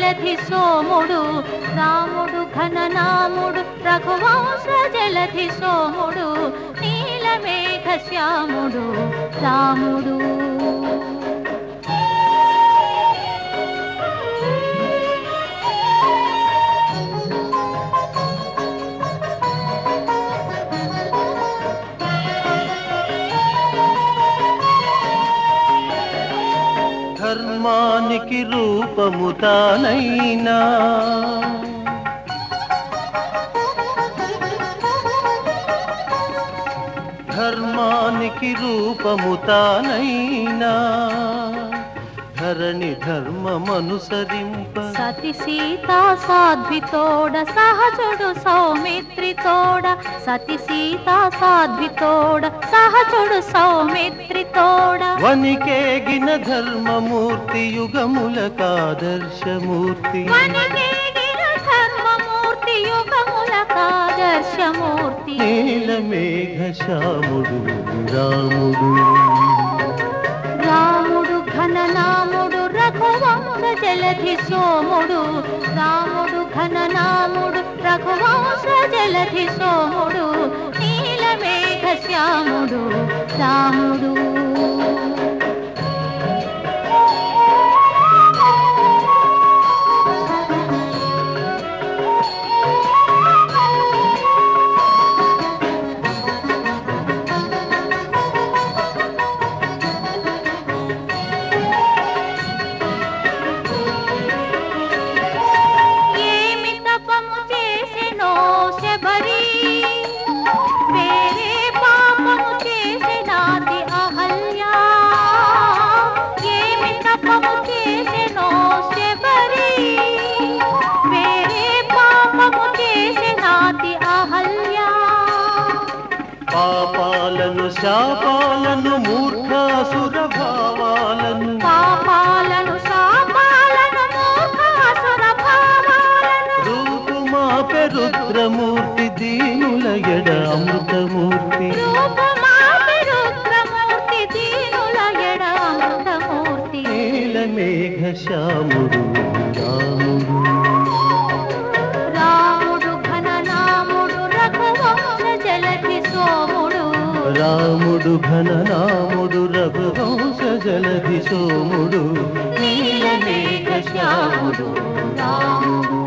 జలధి సోముడు రాముడు ఘననాముడు రఘువంశ జలధి సోముడు నీలమేఘ శ్యాముడు రాముడు ధర్మానికి రూపము తానైనా ధర్మానికి రూపము తానైనా ధరణి ధర్మమనుసరింప సతి సీతా సాధ్వితోడ సహజుడు సౌమిత్రితోడ సతి సీతా సాధ్వితోడ సహజుడు సౌమిత్రితోడ వనికేగిన ధర్మమూర్తి యుగములకాదర్శమూర్తి వనికేగిన ధర్మమూర్తి యుగములకాదర్శమూర్తి నీలమేఘ శ్యాముడు రాముడు రాముడు ఘననాముడు రఘువంశ జలధి సోముడు రాముడు ఘననాముడు రఘువంశ జలధి సోముడు నీలమేఘ శ్యాముడు రాముడు ఏమి తపము చేసెనో శబరి వేరే పాపము చేసినాది అహల్య ఏమి తపము చేసెనో శబరి వేరే పాపము చేసినాది అహల్య పాపాలను శాపాలను మూర్ఖాసుర భావాలను పాపాలను శాపాలను మూర్ఖాసుర భావాలను రూపుమాపె రుద్రమూర్తి దీనుల ఎడ అమృతమూర్తి రూపమాపి రుద్రమూర్తి దీనుల ఎడ అమృతమూర్తి నీలమేఘ శ్యాముడు రాముడు రాముడు ఘననాముడు రఘువంశ జలధి సోముడు రాముడు ఘననాముడు రఘువంశ జలధి సోముడు నీలమేఘ శ్యాముడు రాముడు